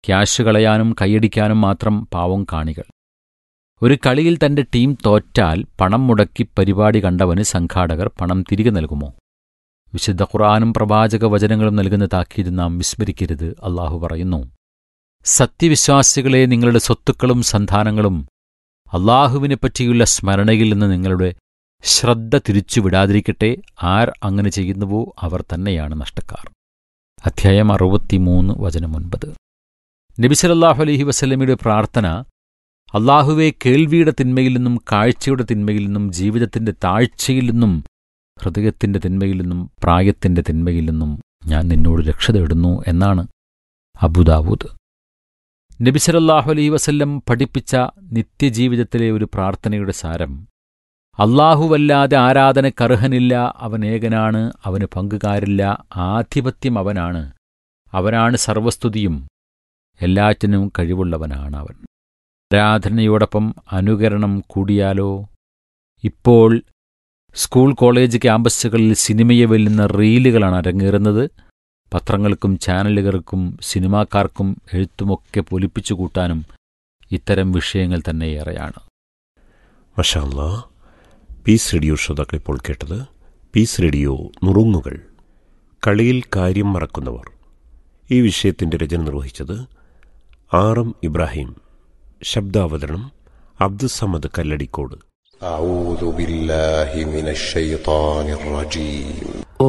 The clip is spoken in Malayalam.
ക്യാഷ് കളയാനും കൈയടിക്കാനും മാത്രം പാവം കാണികൾ ഒരു കളിയിൽ തന്റെ ടീം തോറ്റാൽ പണം മുടക്കി പരിപാടി കണ്ടവന് സംഘാടകർ പണം തിരികെ നൽകുമോ വിശുദ്ധ ഖുർആാനും പ്രവാചക വചനങ്ങളും നൽകുന്ന താക്കീത് നാം വിസ്മരിക്കരുത് അള്ളാഹു പറയുന്നു സത്യവിശ്വാസികളെ നിങ്ങളുടെ സ്വത്തുക്കളും സന്താനങ്ങളും അള്ളാഹുവിനെ പറ്റിയുള്ള സ്മരണയിൽ നിന്ന് നിങ്ങളുടെ ശ്രദ്ധ തിരിച്ചുവിടാതിരിക്കട്ടെ ആർ അങ്ങനെ ചെയ്യുന്നുവോ അവർ തന്നെയാണ് നഷ്ടക്കാർ അധ്യായം അറുപത്തിമൂന്ന് വചനം ഒൻപത് നബിസലല്ലാഹു അലൈഹി വസല്ലമയുടെ പ്രാർത്ഥന അള്ളാഹുവെ കേൾവിയുടെ തിന്മയിൽ നിന്നും കാഴ്ചയുടെ തിന്മയിൽ നിന്നും ജീവിതത്തിന്റെ താഴ്ചയിൽ നിന്നും ഹൃദയത്തിന്റെ തിന്മയിൽ നിന്നും പ്രായത്തിന്റെ തിന്മയിൽ നിന്നും ഞാൻ നിന്നോട് രക്ഷ തേടുന്നു എന്നാണ് അബുദാവൂദ് നബിസലല്ലാഹു അലൈഹി വസല്ലം പഠിപ്പിച്ച നിത്യജീവിതത്തിലെ ഒരു പ്രാർത്ഥനയുടെ സാരം അള്ളാഹുവല്ലാതെ ആരാധനക്കർഹനില്ല അവൻ ഏകനാണ് അവന് പങ്കുകാരില്ല ആധിപത്യം അവനാണ് അവനാണ് സർവസ്തുതിയും എല്ലാറ്റിനും കഴിവുള്ളവനാണ് അവൻ ആരാധനയോടൊപ്പം അനുകരണം കൂടിയാലോ ഇപ്പോൾ സ്കൂൾ കോളേജ് ക്യാമ്പസുകളിൽ സിനിമയെ വെല്ലുന്ന റീലുകളാണ് അരങ്ങേറുന്നത് പത്രങ്ങൾക്കും ചാനലുകൾക്കും സിനിമാക്കാർക്കും എഴുത്തുമൊക്കെ പൊലിപ്പിച്ചു കൂട്ടാനും ഇത്തരം വിഷയങ്ങൾ തന്നെ ഏറെയാണ് മഷാല്ല പീസ് റേഡിയോ ശ്രോതാക്കൾ ഇപ്പോൾ കേട്ടത് പീസ് റേഡിയോ നുറുങ്ങുകൾ കളിയിൽ കാര്യം മറക്കുന്നവർ ഈ വിഷയത്തിന്റെ രചന നിർവഹിച്ചത് ആർ എം ഇബ്രാഹിം ശബ്ദാവതരണം അബ്ദുസമദ് കല്ലടിക്കോട് أعوذ بالله من الشيطان الرجيم